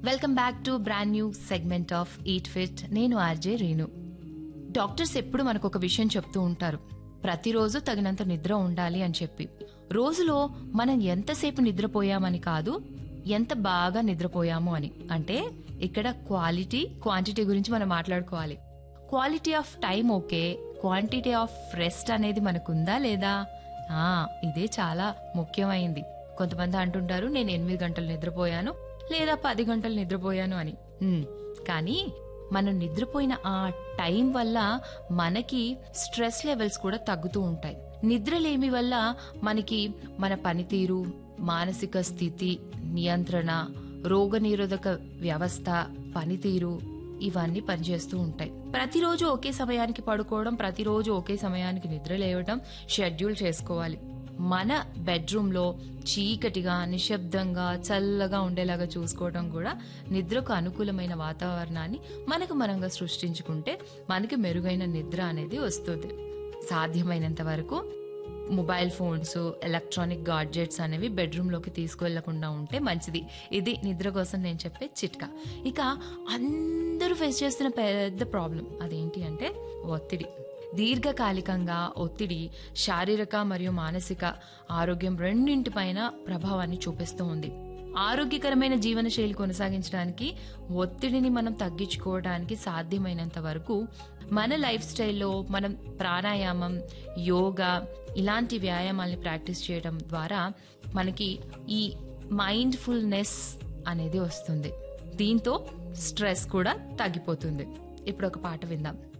welcome back to brand new segment of eat fit నేను RJ Renu doctors ఎప్పుడు మనకు ఒక విషయం చెప్తూ ఉంటారు ప్రతిరోజు తగినంత నిద్ర ఉండాలి అని చెప్పి రోజులో మనం ఎంతసేపు నిద్రపోయామని కాదు ఎంత బాగా నిద్రపోయాము అని అంటే ఇక్కడ క్వాలిటీ క్వాంటిటీ గురించి మనం మాట్లాడుకోవాలి quality of time okay quantity of rest అనేది మనకుందా లేదా ఆ ఇదే చాలా ముఖ్యమైంది కొంతమంది అంటుంటారు నేను ఎనిమిది గంటలు నిద్రపోయాను లేదా పది గంటలు నిద్రపోయాను అని ఉమ్, కానీ మనం నిద్రపోయిన ఆ టైం వల్ల మనకి స్ట్రెస్ లెవెల్స్ కూడా తగ్గుతూ ఉంటాయి నిద్రలేమి వల్ల మనకి మన పనితీరు మానసిక స్థితి నియంత్రణ రోగనిరోధక వ్యవస్థ పనితీరు ఇవన్నీ పనిచేస్తూ ఉంటాయి ప్రతిరోజు ఒకే సమయానికి పడుకోవడం ప్రతిరోజు ఒకే సమయానికి నిద్ర లేవడం షెడ్యూల్ చేసుకోవాలి మన బెడ్రూమ్ లో చీకటిగా నిశ్శబ్దంగా చల్లగా ఉండేలాగా చూసుకోవడం కూడా నిద్రకు అనుకూలమైన వాతావరణాన్ని మనకు మనంగా సృష్టించుకుంటే మనకి మెరుగైన నిద్ర అనేది వస్తుంది సాధ్యమైనంత వరకు మొబైల్ ఫోన్స్ ఎలక్ట్రానిక్ గాడ్జెట్స్ అనేవి బెడ్రూమ్ లోకి తీసుకువెళ్లకుండా ఉంటే మంచిది ఇది నిద్ర కోసం నేను చెప్పే చిట్కా ఇక అందరూ ఫేస్ చేస్తున్న పెద్ద ప్రాబ్లం అదేంటి అంటే ఒత్తిడి దీర్ఘకాలికంగా ఒత్తిడి శారీరక మరియు మానసిక ఆరోగ్యం రెండింటిపైన ప్రభావాన్ని చూపిస్తూ ఉంది ఆరోగ్యకరమైన జీవనశైలి కొనసాగించడానికి ఒత్తిడిని మనం తగ్గించుకోవడానికి సాధ్యమైనంత వరకు మన లైఫ్ స్టైల్లో మనం ప్రాణాయామం యోగా ఇలాంటి వ్యాయామాల్ని ప్రాక్టీస్ చేయడం ద్వారా మనకి ఈ మైండ్ఫుల్నెస్ అనేది వస్తుంది దీంతో స్ట్రెస్ కూడా తగ్గిపోతుంది ఇప్పుడు ఒక పాట విందాం